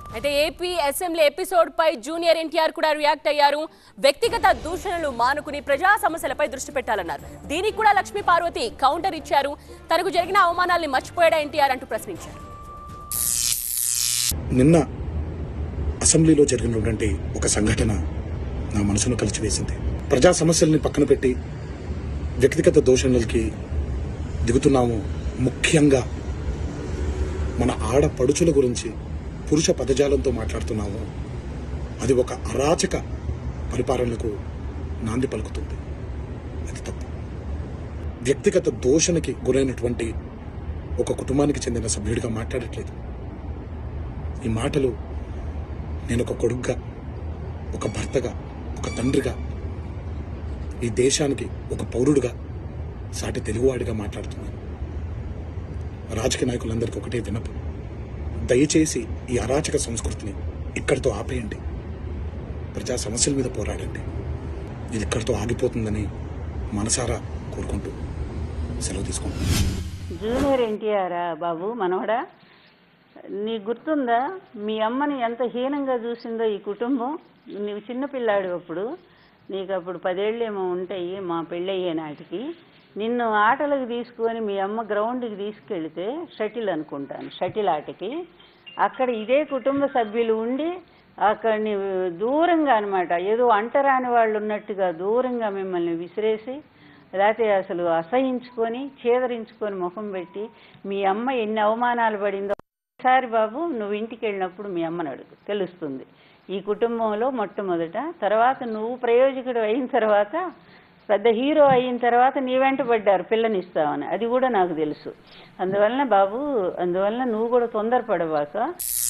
అయితే AP assembly episode పై junior NTR కూడా రియాక్ట్ అయ్యారు వ్యక్తిగత దూషణలు మానుకుని ప్రజా సమస్యలపై దృష్టి పెట్టాలన్నారు దీనికి కూడా లక్ష్మీ పార్వతి కౌంటర్ ఇచ్చారు తనకు జరిగిన అవమానాల్ని మర్చిపోయాడా ఎన్టీఆర్ అంటూ ప్రశ్నించారు నిన్న అసెంబ్లీలో జరిగినటువంటి ఒక సంఘటన నా మనసును కలిచివేసింది ప్రజా సమస్యల్ని పక్కన పెట్టి వ్యక్తిగత దోషణలకి దిగుతున్నాము ముఖ్యంగా మన ఆడపడుచుల గురించి పురుష పదజాలంతో మాట్లాడుతున్నాము అది ఒక అరాచక పరిపాలనకు నాంది పలుకుతుంది అది తప్పు వ్యక్తిగత దోషణకి గురైనటువంటి ఒక కుటుంబానికి చెందిన సభ్యుడిగా మాట్లాడట్లేదు ఈ మాటలు నేను ఒక కొడుగ్గా ఒక భర్తగా ఒక తండ్రిగా ఈ దేశానికి ఒక పౌరుడిగా సాటి తెలుగువాడిగా మాట్లాడుతున్నాను రాజకీయ నాయకులందరికీ ఒకటే వినపు దయచేసి ఈ అరాచక సంస్కృతిని ఇక్కడితో ఆపేయండి ప్రజా సమస్యల మీద పోరాడండి ఇది ఇక్కడితో ఆగిపోతుందని మనసారా కోరుకుంటూ సెలవు తీసుకుంటున్నాను జూనియర్ ఎన్టీఆరా బాబు మనవడా నీ గుర్తుందా మీ అమ్మని ఎంత హీనంగా చూసిందో ఈ కుటుంబం నీవు చిన్నపిల్లాడు అప్పుడు నీకు అప్పుడు పదేళ్ళేమో ఉంటాయి మా పెళ్ళయ్యే నాటికి నిన్ను ఆటలకు తీసుకొని మీ అమ్మ గ్రౌండ్కి తీసుకెళ్తే షటిల్ అనుకుంటాను షటిల్ ఆటకి అక్కడ ఇదే కుటుంబ సభ్యులు ఉండి అక్కడ నీవు దూరంగా అనమాట ఏదో అంటరాని వాళ్ళు ఉన్నట్టుగా దూరంగా మిమ్మల్ని విసిరేసి లేకపోతే అసలు అసహించుకొని చేదరించుకొని ముఖం పెట్టి మీ అమ్మ ఎన్ని అవమానాలు పడిందో ఒకసారి బాబు నువ్వు ఇంటికి వెళ్ళినప్పుడు మీ అమ్మని అడుగు తెలుస్తుంది ఈ కుటుంబంలో మొట్టమొదట తర్వాత నువ్వు ప్రయోజకుడు అయిన తర్వాత పెద్ద హీరో అయిన తర్వాత నీ వెంట పడ్డారు పిల్లనిస్తామని అది కూడా నాకు తెలుసు అందువలన బాబు అందువలన నువ్వు కూడా తొందరపడవాక